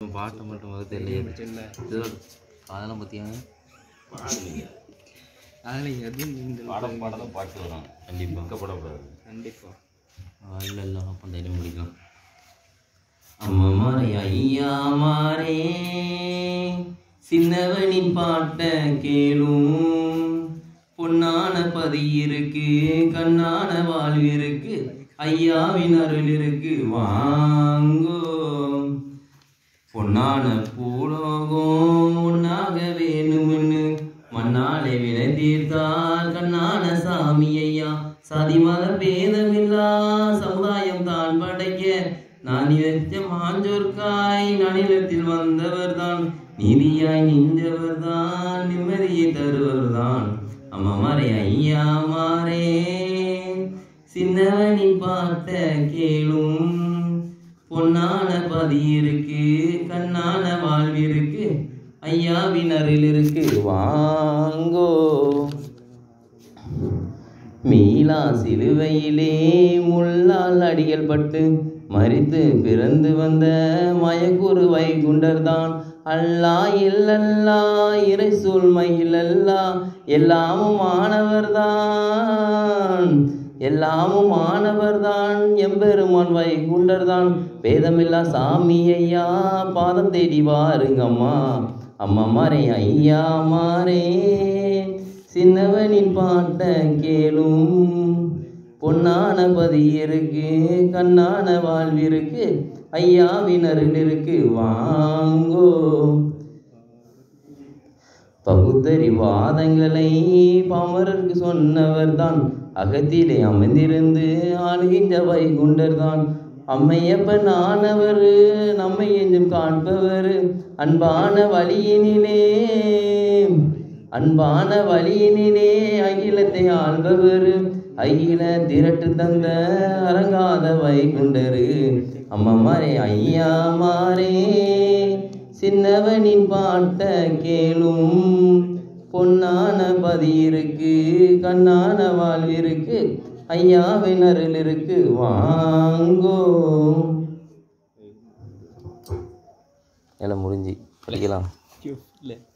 இன்னும் பாட்டை மட்டும் வந்து தெரியல சின்ன இதோ அதெல்லாம் பார்த்தியாங்க அதில் எது நீங்கள் பாடம் பாடம் தான் பாட்டு வரும் கண்டிப்பாக பக்கப்படக்கூடாது கண்டிப்பாக இல்லை இல்லை அப்போ டெய்லி முடிக்கலாம் அம்மா மாறே ஐயா மாறே சின்னவனின் பாட்ட கேளும் பொன்னான பதி இருக்கு கண்ணான வாழ்விருக்கு ஐயாவின் அருள் இருக்கு வாங்கோ பொன்னான பூலோகம் ஒன்னாக வேணும்னு மண்ணாலே வினை தீர்த்தால் கண்ணான சாமி ஐயா சாதி மத பேதமில்லா சமுதாயம் தான் படைக்க நான் நினைத்த மாஞ்சோர்க்காய் நனிலத்தில் வந்தவர் தான் நீதியாய் நின்றவர் தான் நிம்மதியை தருவர் தான் அம்மா மாறே ஐயா மாறே சின்னவனின் பாட்ட கேளும் பொன்னான பதி இருக்கு கண்ணான வாழ்விருக்கு ஐயாவின் அருள் இருக்கு வாங்கோ மீளா சிலுவையிலே முள்ளால் அடிகள் பட்டு மறித்து பிறந்து வந்த மயக்குரு வைகுண்டர்தான் அல்லா இல்லல்லா இறை சூழ்மையிலல்லா எல்லாமும் ஆனவர்தான் எல்லாமும் ஆனவர்தான் எம்பெருமான் வைகுண்டர்தான் வேதமில்லா சாமி ஐயா பாதம் தேடி வாருங்கம்மா அம்மா மாறே ஐயா மாறே சின்னவனின் பாட்ட கேளும் பொன்னான பதி இருக்கு கண்ணான வாழ்விருக்கு ஐயாவின் அருள் இருக்கு வாங்கோ பகுத்தறிவாதங்களை பாமரருக்கு சொன்னவர்தான் அகத்திலே அமர்ந்திருந்து ஆளுகின்ற வைகுண்டர்தான் அம்மையப்பன் ஆனவர் நம்மை என்றும் காண்பவர் அன்பான வழியினிலே அன்பான வழியினிலே அகிலத்தை ஆள்பவர் அகில திரட்டு தந்த அரங்காத வைகுண்டரு அம்மா மாறே ஐயா மாறே சின்னவனின் பாட்ட கேளும் பொன்னான பதி இருக்கு கண்ணான வாழ்விருக்கு ஐயாவின் அருள் இருக்கு வாங்கோ எல்லாம் முடிஞ்சு படிக்கலாம் இல்லை